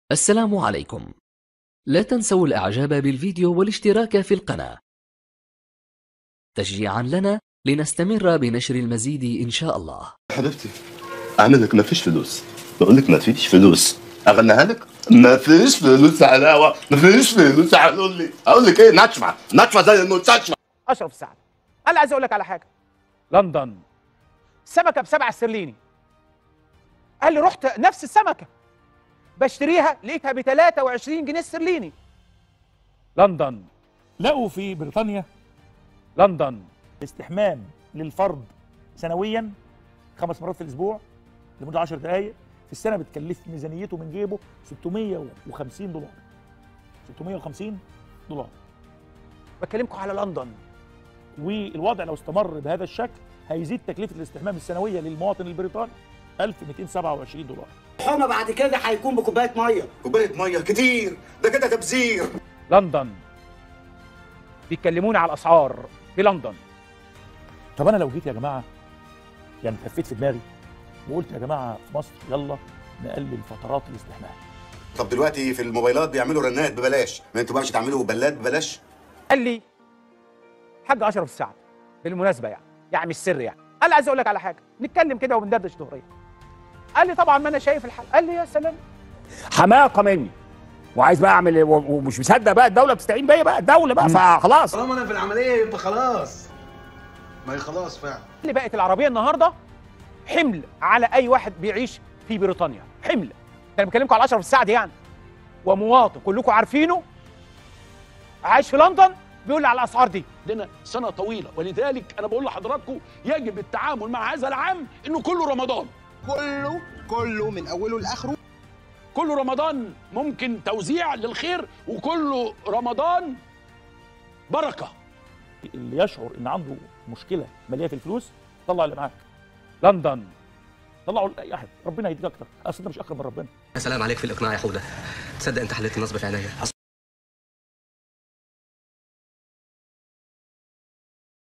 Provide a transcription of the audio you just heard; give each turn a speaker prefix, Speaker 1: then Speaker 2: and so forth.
Speaker 1: السلام عليكم لا تنسوا الاعجاب بالفيديو والاشتراك في القناة تشجيعا لنا لنستمر بنشر المزيد ان شاء الله
Speaker 2: حبيبتي اعمل لك ما فيش فلوس بقول لك ما فيش فلوس اغنيها لك ما فيش فلوس علاوه ما فيش فلوس قول لي اقول لك ايه نشفه نشفه زي المستشفى
Speaker 3: اشرف سعد انا عايز اقول لك على حاجه لندن سمكه بسبعة استرليني قال لي رحت نفس السمكه بشتريها لقيتها ب 23 جنيه استرليني لندن
Speaker 4: لقوا في بريطانيا
Speaker 3: لندن
Speaker 4: استحمام للفرد سنويا خمس مرات في الاسبوع لمده 10 دقائق في السنه بتكلف ميزانيته من جيبه 650 دولار 650 دولار
Speaker 3: بكلمكم على لندن
Speaker 4: والوضع لو استمر بهذا الشكل هيزيد تكلفه الاستحمام السنويه للمواطن البريطاني 1227 دولار
Speaker 5: حما بعد كده هيكون بكوبايه ميه
Speaker 2: كوبايه ميه كتير ده كده تبذير
Speaker 3: لندن بيتكلموني على الاسعار في لندن
Speaker 4: طب انا لو جيت يا جماعه يعني تلفيت في دماغي وقلت يا جماعه في مصر يلا نقلل فترات الاستحمام
Speaker 6: طب دلوقتي في الموبايلات بيعملوا رنات ببلاش ما انتوا بقى مش هتعملوا بلات ببلاش
Speaker 3: قال لي حاج اشرف السعد بالمناسبه يعني يعني مش سر يعني قال لي عايز اقول لك على حاجه نتكلم كده وبندردش دغريا قال لي طبعا ما انا شايف الحل قال لي يا سلام
Speaker 7: حماقه مني وعايز بقى اعمل و- ومش مصدق بقى الدوله بتستعين بيا بقى الدوله بقى فخلاص
Speaker 8: طالما انا في العمليه يبقى خلاص ما هي خلاص فعلا
Speaker 3: اللي بقت العربيه النهارده حمل على اي واحد بيعيش في بريطانيا حمل انا بكلمكم على اشرف السعد يعني ومواطن كلكم عارفينه عايش في لندن بيقول لي على الاسعار دي
Speaker 9: عندنا سنه طويله ولذلك انا بقول لحضراتكم يجب التعامل مع هذا العام انه كله رمضان
Speaker 8: كله كله من اوله لاخره
Speaker 9: كله رمضان ممكن توزيع للخير وكله رمضان بركه
Speaker 4: اللي يشعر ان عنده مشكله ماليه في الفلوس طلع اللي معاك
Speaker 3: لندن
Speaker 4: طلعوا لاي احد ربنا هيديك اكتر اصل انت مش اكتر من ربنا
Speaker 10: يا سلام عليك في الاقناع يا حوده تصدق انت حليت النصب في عينيا